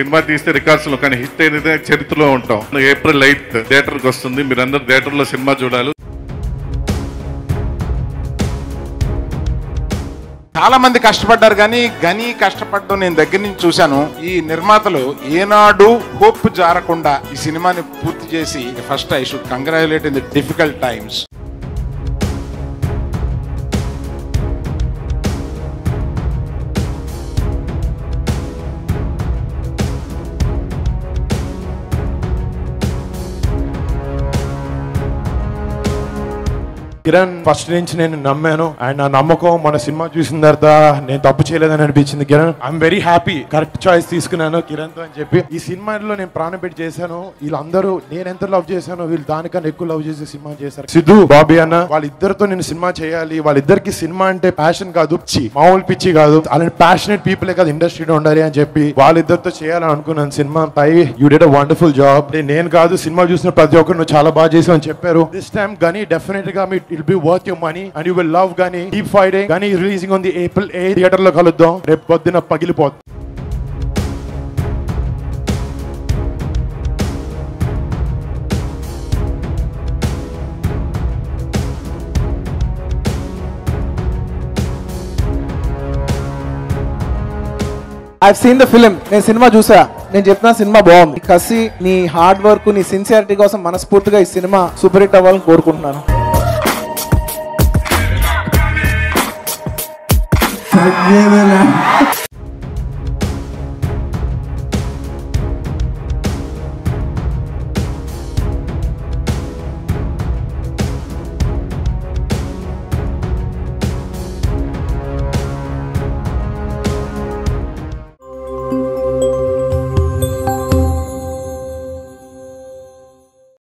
cinema తీస్తే records లో కానీ హిట్ అయితే చరిత్రలో ఉంటాం ఏప్రిల్ ఎయిత్ థియేటర్ కి వస్తుంది మీరందరూ థియేటర్ లో సినిమా చూడాలి చాలా మంది కష్టపడ్డారు కానీ గని కష్టపడడం నేను దగ్గర నుంచి చూశాను ఈ నిర్మాతలు ఏనాడు హోప్ జారకుండా ఈ సినిమాని పూర్తి చేసి first I should congratulate in the difficult times Kiran first నుంచి నేను నమ్మాను అండ్ నా నమ్మకం మన సినిమా చూసిన తర్వాత నేను తప్పు చేయలేదని అనిపించింది Kiran I'm very happy correct choice తీసుకున్నాను కిరణ్ తో అని చెప్పి ఈ సినిమాలో నేను ప్రాణం పెట్టి చేశాను వీళ్ళందరూ నేను ఎంత లవ్ చేశానో వీళ్ళు దానికన్నా ఎక్కువ లవ్ చేసే సినిమా చేశారు సిద్ధు బాబీ అన్న వాళ్ళిద్దరితో నేను సినిమా చేయాలి వాళ్ళిద్దరికి సినిమా అంటే ప్యాషన్ కాదు పిచ్చి మామూలు పిచ్చి కాదు అలాంటి ప్యాషనెట్ పీపులే కాదు ఇండస్ట్రీలో ఉండాలి అని చెప్పి వాళ్ళిద్దరితో చేయాలని అనుకున్నాను సినిమా పై you did a wonderful job నేను కాదు సినిమా చూసిన ప్రతి ఒక్కరు నువ్వు చాలా బాగా చేసావు అని చెప్పారు దిస్ టైమ్ గనీ డెఫినెట్ గా మీ it'll be worth your money and you will love Ghani deep fighting Ghani releasing on the April a theatre లో కలుద్దాం రేపు పొద్దున పగిలిపోద్ది ఐ సీన్ ద ఫిలిం నేను సినిమా చూసా నేను చెప్పిన సినిమా బాగుంది నీ కసి నీ హార్డ్ వర్క్ నీ సిన్సియారిటీ కోసం మనస్ఫూర్తిగా ఈ సినిమా సూపర్ హిట్ అవ్వాలని కోరుకుంటున్నాను తగ్గేదేలే